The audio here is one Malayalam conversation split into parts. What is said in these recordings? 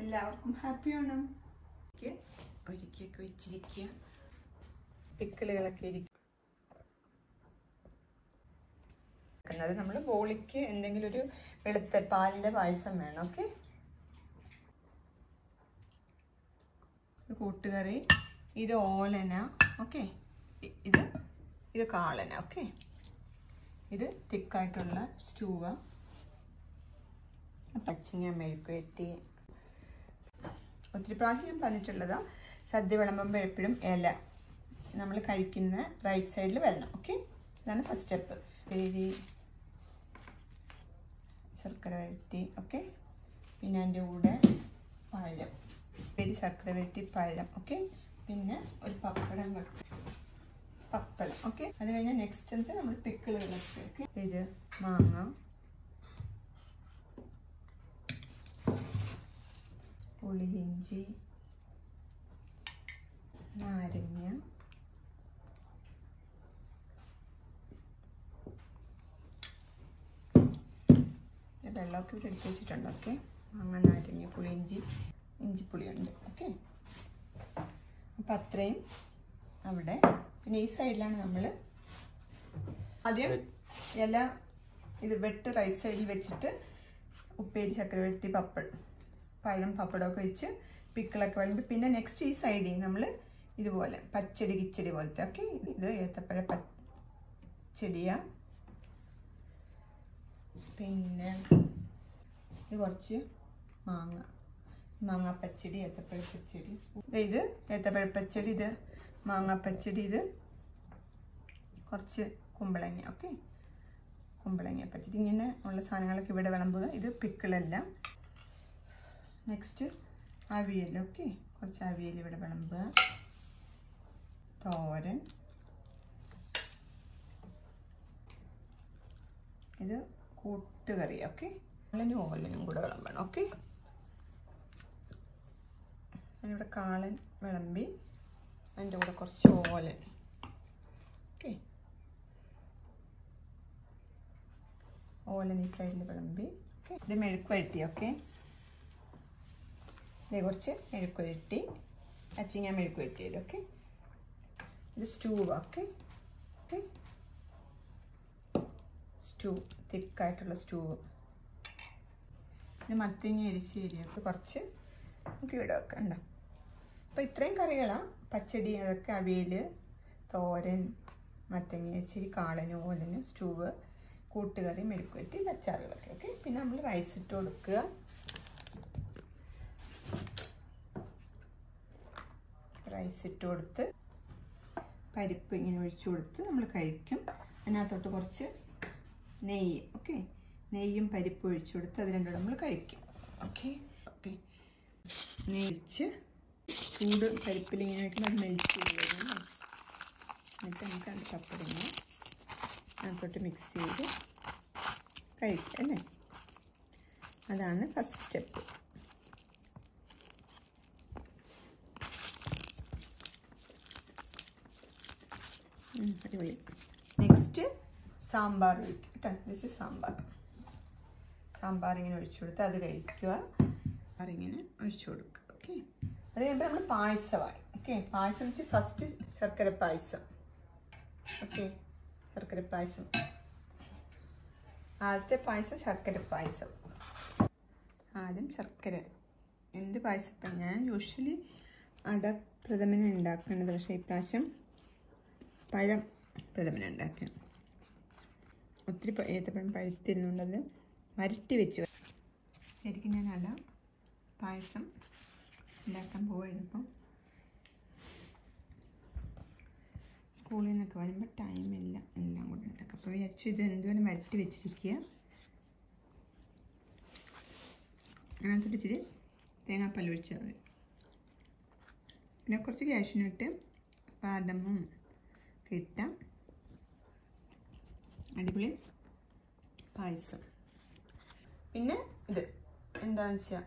എല്ലാവർക്കും ഹാപ്പിയാണ് ഒരുക്കിയൊക്കെ വെച്ചിരിക്കുക പിക്കിളുകളൊക്കെ ഇരിക്കും അത് നമ്മൾ ബോളിക്ക് എന്തെങ്കിലും ഒരു വെളുത്ത പാലിൻ്റെ പായസം വേണം ഓക്കെ കൂട്ടുകറി ഇത് ഓലന ഓക്കെ ഇത് ഇത് കാളന ഓക്കെ ഇത് തിക്കായിട്ടുള്ള സ്റ്റൂവ പച്ചിങ്ങ മെഴുക്കുവരട്ടി ഒത്തിരി പ്രാവശ്യം ഞാൻ പറഞ്ഞിട്ടുള്ളതാ സദ്യ വിളമ്പുമ്പോൾ എപ്പോഴും ഇല നമ്മൾ കഴിക്കുന്ന റൈറ്റ് സൈഡിൽ വരണം ഓക്കെ ഇതാണ് ഫസ്റ്റ് സ്റ്റെപ്പ് പേരി ശർക്കര വരട്ടി ഓക്കെ പിന്നെ അതിൻ്റെ കൂടെ പഴം പേരി ശർക്കര വരട്ടി പഴം ഓക്കെ പിന്നെ ഒരു പപ്പടം വെക്കും പപ്പടം ഓക്കെ അത് കഴിഞ്ഞാൽ നെക്സ്റ്റ് എന്താ നമ്മൾ പിക്കിളുകളൊക്കെ ഓക്കെ ഇത് മാങ്ങ പുളിയിഞ്ചി നാരങ്ങ വെള്ളമൊക്കെ ഇവിടെ എടുത്ത് വെച്ചിട്ടുണ്ട് ഓക്കെ മാങ്ങ നാരങ്ങ പുളിയിഞ്ചി ഇഞ്ചിപ്പുളിയുണ്ട് ഓക്കെ അപ്പം അത്രയും അവിടെ പിന്നെ ഈ സൈഡിലാണ് നമ്മൾ ആദ്യം ഇല ഇത് വെട്ട് റൈറ്റ് സൈഡിൽ വെച്ചിട്ട് ഉപ്പേരി ചക്കര വെട്ടി പപ്പടം പഴം പപ്പടമൊക്കെ വെച്ച് പിക്കിളൊക്കെ വിളമ്പി പിന്നെ നെക്സ്റ്റ് ഈ സൈഡിൽ നമ്മൾ ഇതുപോലെ പച്ചടി കിച്ചടി പോലത്തെ ഓക്കെ ഇത് ഏത്തപ്പഴ പച്ചടിയ പിന്നെ ഇത് കുറച്ച് മാങ്ങ മാങ്ങ പച്ചടി ഏത്തപ്പഴ പച്ചടി ഇത് ഏത്തപ്പഴ പച്ചടി ഇത് മാങ്ങ പച്ചടി ഇത് കുറച്ച് കുമ്പളങ്ങ ഓക്കെ കുമ്പളങ്ങ പച്ചടി ഇങ്ങനെ ഉള്ള സാധനങ്ങളൊക്കെ ഇവിടെ വിളമ്പുക ഇത് പിക്കിളെല്ലാം നെക്സ്റ്റ് അവിയൽ ഓക്കെ കുറച്ച് അവിയൽ ഇവിടെ വിളമ്പുക തോരൻ ഇത് കൂട്ടുകറി ഓക്കെ കാളനും ഓലനും കൂടെ വിളമ്പണം ഓക്കെ അതിനിവിടെ കാളൻ വിളമ്പി അതിൻ്റെ കൂടെ കുറച്ച് ഓലൻ ഓക്കെ ഓലൻ ഈ സൈഡിൽ വിളമ്പി ഓക്കെ ഇത് മെഴുക്ക് വരട്ടി ഓക്കെ ഇത് കുറച്ച് മെഴുക്ക് വരട്ടി അച്ചിങ്ങ മെഴുക്ക് വരട്ടിയത് ഓക്കെ ഇത് സ്റ്റൂവ് ഓക്കെ ഓക്കെ സ്റ്റൂ തിക്കായിട്ടുള്ള സ്റ്റൂവ് ഇത് മത്തിങ്ങ എരിശ്ശേരി ഒക്കെ കുറച്ച് നമുക്ക് ഇവിടെ വെക്കണ്ട അപ്പോൾ ഇത്രയും കറികളാണ് പച്ചടി അതൊക്കെ അവിയൽ തോരൻ മത്തങ്ങ എരിശ്ശേരി കാളന് ഓലന് സ്റ്റൂവ് കൂട്ടുകറി മെഴുക്കുവരട്ടി അച്ചാറുകളൊക്കെ ഓക്കെ പിന്നെ നമ്മൾ റൈസ് ഇട്ട് കൊടുക്കുക റൈസ് ഇട്ട് കൊടുത്ത് പരിപ്പ് ഇങ്ങനെ ഒഴിച്ചു കൊടുത്ത് നമ്മൾ കഴിക്കും അതിനകത്തോട്ട് കുറച്ച് നെയ്യ് ഓക്കെ നെയ്യും പരിപ്പ് ഒഴിച്ചു കൊടുത്ത് അത് രണ്ടും നമ്മൾ കഴിക്കും ഓക്കെ ഓക്കെ നെയ്യ് ഒഴിച്ച് ചൂട് പരിപ്പിൽ ഇങ്ങനെ വയ്ക്കുമ്പോൾ അത് മെൽറ്റ് ചെയ്ത് വരും എന്നിട്ട് നമുക്ക് അത് പപ്പടങ്ങൾ അതിനകത്തോട്ട് മിക്സ് ചെയ്ത് കഴിക്കുക അല്ലേ അതാണ് ഫസ്റ്റ് സ്റ്റെപ്പ് അടിപൊളി നെക്സ്റ്റ് സാമ്പാർ ഒഴിക്കും കേട്ടോ ദിസ് ഇസ് സാമ്പാർ സാമ്പാർ ഇങ്ങനെ ഒഴിച്ചു കൊടുത്ത് അത് കഴിക്കുക സാമ്പാർ ഇങ്ങനെ ഒഴിച്ചു കൊടുക്കുക ഓക്കെ അത് കഴിയുമ്പോൾ നമ്മൾ പായസമായി ഓക്കെ പായസം വെച്ച് ഫസ്റ്റ് ശർക്കര പായസം ഓക്കെ ശർക്കര പായസം ആദ്യത്തെ പായസം ശർക്കര പായസം ആദ്യം ശർക്കര എന്ത് പായസം ഇപ്പം ഞാൻ യൂഷ്വലി അടപ്രഥമന ഉണ്ടാക്കുന്നത് പക്ഷേ ഇപ്രാവശ്യം പഴം പ്രഥമന ഉണ്ടാക്കുക ഒത്തിരി ഏത്തപ്പഴം പഴുത്തിരുന്നുണ്ടത് വരട്ടി വെച്ച് ശരിക്കും ഞാൻ അട പായസം ഉണ്ടാക്കാൻ പോവായിരുന്നപ്പം സ്കൂളിൽ നിന്നൊക്കെ വരുമ്പോൾ ടൈമില്ല എല്ലാം കൂടെ ഉണ്ടാക്കുക അപ്പോൾ വിചാരിച്ചു ഇത് എന്തുവരെ വരട്ടി വെച്ചിരിക്കുക അതിനകത്തോട്ട് ഇച്ചിരി തേങ്ങാപ്പാൽ ഒഴിച്ചാൽ മതി പിന്നെ കുറച്ച് കാഷ്യൂനട്ട് പാടമും ഒക്കെ ഇട്ട അടിപൊളി പായസം പിന്നെ ഇത് എന്താണെന്ന് വെച്ചാൽ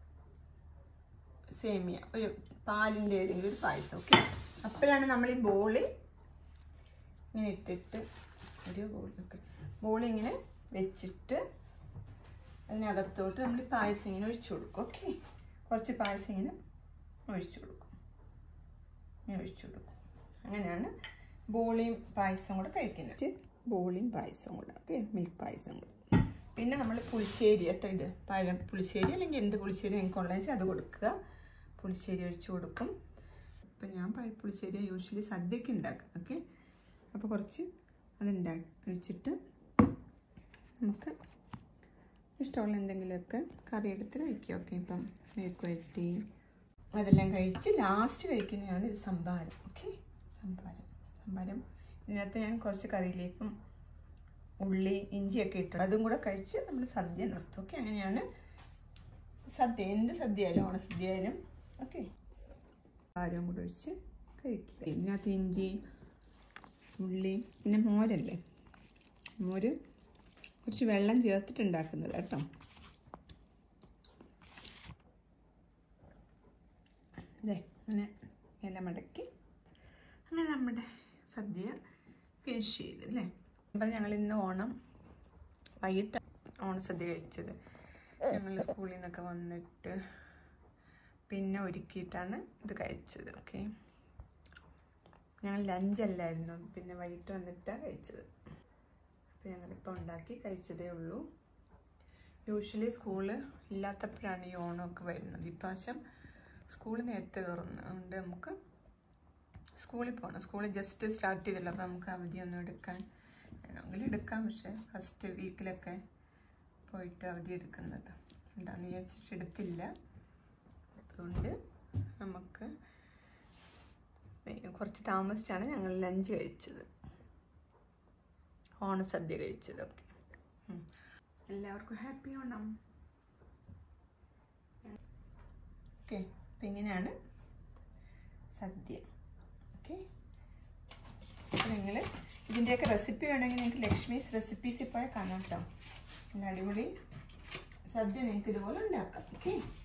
സേമിയ ഒരു പാലിൻ്റെ ഏതെങ്കിലും ഒരു പായസം ഓക്കെ അപ്പോഴാണ് നമ്മൾ ഈ ബോളി ഇങ്ങനെ ഇട്ടിട്ട് ഒരു ബോളൊക്കെ ബോളി ഇങ്ങനെ വെച്ചിട്ട് അതിനകത്തോട്ട് നമ്മൾ ഈ പായസം ഇങ്ങനെ ഒഴിച്ചു കൊടുക്കും ഓക്കെ കുറച്ച് പായസം ഇങ്ങനെ ഒഴിച്ചു കൊടുക്കും ഇങ്ങനെ ഒഴിച്ചു കൊടുക്കും അങ്ങനെയാണ് ബോളിയും പായസം കൂടെ കഴിക്കുന്നത് ബോളിയും പായസവും കൂടെ ഓക്കെ മിൽക്ക് പായസം കൂടെ പിന്നെ നമ്മൾ പുളിശ്ശേരി കേട്ടോ ഇത് പഴം പുളിശ്ശേരി അല്ലെങ്കിൽ എന്ത് പുളിശ്ശേരി നിങ്ങൾക്ക് ഉള്ളതെന്ന് വെച്ചാൽ അത് കൊടുക്കുക പുളിശ്ശേരി ഒഴിച്ചു കൊടുക്കും ഇപ്പം ഞാൻ പഴപ്പുളിശ്ശേരി യൂഷ്വലി സദ്യക്ക് ഉണ്ടാക്കും ഓക്കെ അപ്പോൾ കുറച്ച് അതുണ്ടാക്കി ഒഴിച്ചിട്ട് നമുക്ക് ഇഷ്ടമുള്ള എന്തെങ്കിലുമൊക്കെ കറി എടുത്ത് കഴിക്കുക ഓക്കെ ഇപ്പം മെഴുക്കുവരട്ടി അതെല്ലാം കഴിച്ച് ലാസ്റ്റ് കഴിക്കുന്നതാണ് ഇത് സംഭാരം ഓക്കെ സംഭാരം സംഭാരം ഇതിനകത്ത് ഞാൻ കുറച്ച് കറിയിലേക്കും ഉള്ളി ഇഞ്ചിയൊക്കെ ഇട്ടു അതും കൂടെ കഴിച്ച് നമ്മൾ സദ്യ നിർത്തും ഓക്കെ അങ്ങനെയാണ് സദ്യ എന്ത് സദ്യ ആയാലും ഓണസദ്യ ആയാലും ഓക്കെ ആരും കൂടെ ഒഴിച്ച് കഴിക്കുക ഇതിനകത്ത് ഇഞ്ചി ഉള്ളി പിന്നെ മോരല്ലേ മോര് കുറച്ച് വെള്ളം ചേർത്തിട്ടുണ്ടാക്കുന്നത് കേട്ടോ അതെ അങ്ങനെ ഇല മടക്കി അങ്ങനെ നമ്മുടെ സദ്യ ഫിനിഷ് ചെയ്ത് അല്ലേ അപ്പം ഞങ്ങൾ ഇന്ന് ഓണം വൈകിട്ട് ഓണസദ്യ കഴിച്ചത് ഞങ്ങൾ സ്കൂളിൽ നിന്നൊക്കെ വന്നിട്ട് പിന്നെ ഒരുക്കിയിട്ടാണ് ഇത് കഴിച്ചത് ഓക്കെ ഞങ്ങൾ ലഞ്ചല്ലായിരുന്നു പിന്നെ വൈകിട്ട് വന്നിട്ടാണ് കഴിച്ചത് അപ്പോൾ ഞങ്ങളിപ്പോൾ ഉണ്ടാക്കി കഴിച്ചതേ ഉള്ളൂ യൂഷ്വലി സ്കൂള് ഇല്ലാത്തപ്പോഴാണ് ഈ ഓണമൊക്കെ വരുന്നത് ഇപ്രാവശ്യം സ്കൂൾ നേരത്തെ തുറന്നു അതുകൊണ്ട് നമുക്ക് സ്കൂളിൽ പോകണം സ്കൂളിൽ ജസ്റ്റ് സ്റ്റാർട്ട് ചെയ്തല്ലോ അപ്പോൾ നമുക്ക് അവധിയൊന്നും എടുക്കാൻ വേണമെങ്കിൽ എടുക്കാം പക്ഷേ ഫസ്റ്റ് വീക്കിലൊക്കെ പോയിട്ട് അവധി എടുക്കുന്നത് എന്താണെന്ന് വിചാരിച്ചിട്ട് എടുത്തില്ല അതുകൊണ്ട് നമുക്ക് കുറച്ച് താമസിച്ചാണ് ഞങ്ങൾ ലഞ്ച് കഴിച്ചത് ഓണസദ്യ കഴിച്ചത് ഓക്കെ എല്ലാവർക്കും ഹാപ്പി ഓണം ഓക്കെ അപ്പം ഇങ്ങനെയാണ് സദ്യ ഓക്കെ നിങ്ങൾ ഇതിൻ്റെയൊക്കെ റെസിപ്പി വേണമെങ്കിൽ നിങ്ങൾക്ക് ലക്ഷ്മീസ് റെസിപ്പീസിൽ പോയാൽ കാണാം കേട്ടോ നല്ല അടിപൊളി സദ്യ നിങ്ങൾക്ക് ഇതുപോലെ ഉണ്ടാക്കാം ഓക്കെ